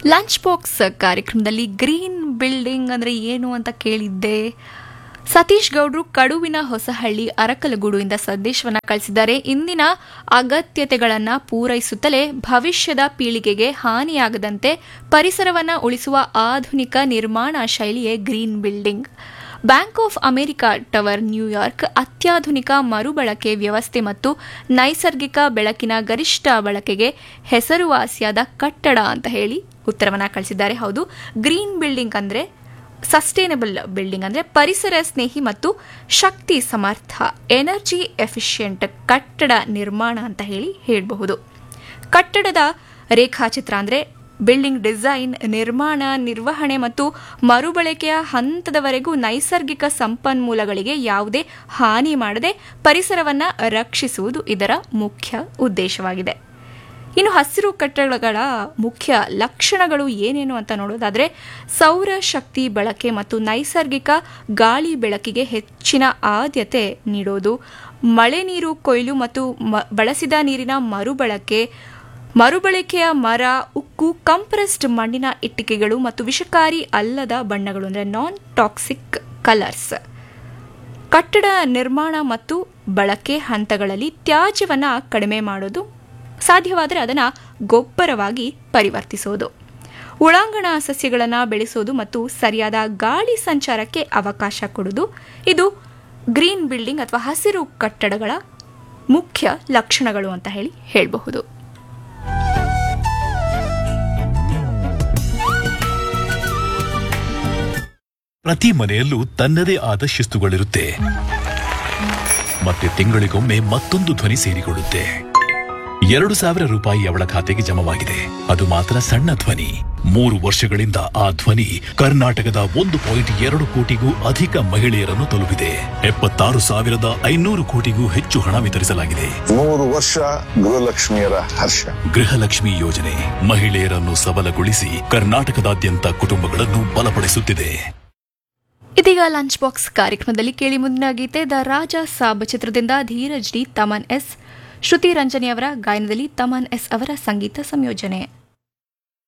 lunch box ಕಾರ್ಯಕ್ರಮದಲ್ಲಿ green building ಅಂದರೆ ಏನು ಅಂತ ಕೇಳಿದ್ದೆ ಸತೀಶ್ ಗೌಡ್ರು ಕಡುವಿನ ಹೊಸಹಳ್ಳಿ ಅರಕಲಗೂಡುವಿಂದ ಸಂದೇಶವನ್ನ ಕಳಿಸಿದ್ದಾರೆ ಇಂದಿನ ಅಗತ್ಯತೆಗಳನ್ನು ಪೂರೈಸುತ್ತಲೇ ಭವಿಷ್ಯದ ಪೀಳಿಗೆಗೆ ಹಾನಿಯಾಗದಂತೆ ಪರಿಸರವನ್ನು ಉಳಿಸುವ ಆಧುನಿಕ ನಿರ್ಮಾಣ ಶೈಲಿಯೇ green building Bank of America tower New York ಅತ್ಯಾಧುನಿಕ ಮರುಬಳಕೆ ವ್ಯವಸ್ಥೆ ಮತ್ತು ನೈಸರ್ಗಿಕ ಬೆಳಕಿನ ಗರಿಷ್ಠ ಬಳಕೆಗೆ ಹೆಸರುವಾಸಿಯಾದ ಕಟ್ಟಡ ಅಂತ ಹೇಳಿ ಉತ್ತರವನ್ನ ಕಳಿಸಿದ್ದಾರೆ ಹೌದು ಗ್ರೀನ್ ಬಿಲ್ಡಿಂಗ್ ಅಂದ್ರೆ ಸಸ್ಟೈನಬಲ್ ಬಿಲ್ಡಿಂಗ್ ಅಂದರೆ ಪರಿಸರ ಸ್ನೇಹಿ ಮತ್ತು ಶಕ್ತಿ ಸಮರ್ಥ ಎನರ್ಜಿ ಎಫಿಷಿಯಂಟ್ ಕಟ್ಟಡ ನಿರ್ಮಾಣ ಅಂತ ಹೇಳಿ ಹೇಳಬಹುದು ಕಟ್ಟಡದ ರೇಖಾಚಿತ್ರ ಅಂದರೆ ಬಿಲ್ಡಿಂಗ್ ಡಿಸೈನ್ ನಿರ್ಮಾಣ ನಿರ್ವಹಣೆ ಮತ್ತು ಮರುಬಳಕೆಯ ಹಂತದವರೆಗೂ ನೈಸರ್ಗಿಕ ಸಂಪನ್ಮೂಲಗಳಿಗೆ ಯಾವುದೇ ಹಾನಿ ಮಾಡದೆ ಪರಿಸರವನ್ನು ರಕ್ಷಿಸುವುದು ಇದರ ಮುಖ್ಯ ಉದ್ದೇಶವಾಗಿದೆ ಇನ್ನು ಹಸಿರು ಕಟ್ಟಡಗಳ ಮುಖ್ಯ ಲಕ್ಷಣಗಳು ಏನೇನು ಅಂತ ನೋಡೋದಾದ್ರೆ ಸೌರ ಶಕ್ತಿ ಬಳಕೆ ಮತ್ತು ನೈಸರ್ಗಿಕ ಗಾಳಿ ಬೆಳಕಿಗೆ ಹೆಚ್ಚಿನ ಆದ್ಯತೆ ನೀಡೋದು ಮಳೆ ನೀರು ಕೊಯ್ಲು ಮತ್ತು ಬಳಸಿದ ನೀರಿನ ಮರುಬಳಕೆ ಮರುಬಳಕೆಯ ಮರ ಉಕ್ಕು ಕಂಪ್ರೆಸ್ಡ್ ಮಣ್ಣಿನ ಇಟ್ಟಿಗೆಗಳು ಮತ್ತು ವಿಷಕಾರಿ ಅಲ್ಲದ ಬಣ್ಣಗಳು ಅಂದರೆ ನಾನ್ ಟಾಕ್ಸಿಕ್ ಕಲರ್ಸ್ ಕಟ್ಟಡ ನಿರ್ಮಾಣ ಮತ್ತು ಬಳಕೆ ಹಂತಗಳಲ್ಲಿ ತ್ಯಾಜ್ಯವನ್ನು ಕಡಿಮೆ ಮಾಡೋದು ಸಾಧ್ಯವಾದರೆ ಅದನ್ನು ಗೊಬ್ಬರವಾಗಿ ಪರಿವರ್ತಿಸೋದು ಒಳಾಂಗಣ ಸಸ್ಯಗಳನ್ನು ಬೆಳೆಸೋದು ಮತ್ತು ಸರಿಯಾದ ಗಾಳಿ ಸಂಚಾರಕ್ಕೆ ಅವಕಾಶ ಕೊಡೋದು ಇದು ಗ್ರೀನ್ ಬಿಲ್ಡಿಂಗ್ ಅಥವಾ ಹಸಿರು ಕಟ್ಟಡಗಳ ಮುಖ್ಯ ಲಕ್ಷಣಗಳು ಅಂತ ಹೇಳಿ ಹೇಳಬಹುದು ಪ್ರತಿ ಮನೆಯಲ್ಲೂ ತನ್ನದೇ ಆದ ಶಿಸ್ತುಗಳಿರುತ್ತೆ ಮತ್ತೆ ತಿಂಗಳಿಗೊಮ್ಮೆ ಮತ್ತೊಂದು ಧ್ವನಿ ಸೇರಿಕೊಳ್ಳುತ್ತೆ ಎರಡು ಸಾವಿರ ರೂಪಾಯಿ ಅವಳ ಖಾತೆಗೆ ಜಮವಾಗಿದೆ ಅದು ಮಾತ್ರ ಸಣ್ಣ ಧ್ವನಿ ಮೂರು ವರ್ಷಗಳಿಂದ ಆ ಧ್ವನಿ ಕರ್ನಾಟಕದ ಒಂದು ಪಾಯಿಂಟ್ ಎರಡು ಕೋಟಿಗೂ ಅಧಿಕ ಮಹಿಳೆಯರನ್ನು ತಲುಪಿದೆ ಎಪ್ಪತ್ತಾರು ಸಾವಿರದ ಐನೂರು ಕೋಟಿಗೂ ಹೆಚ್ಚು ಹಣ ವಿತರಿಸಲಾಗಿದೆ ಮೂರು ವರ್ಷ ಗೃಹಲಕ್ಷ್ಮಿಯರ ಹರ್ಷ ಗೃಹಲಕ್ಷ್ಮಿ ಯೋಜನೆ ಮಹಿಳೆಯರನ್ನು ಸಬಲಗೊಳಿಸಿ ಕರ್ನಾಟಕದಾದ್ಯಂತ ಕುಟುಂಬಗಳನ್ನು ಬಲಪಡಿಸುತ್ತಿದೆ ಇದೀಗ ಲಂಚ್ ಬಾಕ್ಸ್ ಕಾರ್ಯಕ್ರಮದಲ್ಲಿ ಕೇಳಿ ಮುಂದಿನ ಗೀತೆ ದ ರಾಜ ಸಾಬ್ ಚಿತ್ರದಿಂದ ಧೀರಜ್ ಡಿ ತಮನ್ ಎಸ್ ಶ್ರುತಿ ರಂಜನಿ ಅವರ ಗಾಯನದಲ್ಲಿ ತಮನ್ ಎಸ್ ಅವರ ಸಂಗೀತ ಸಂಯೋಜನೆ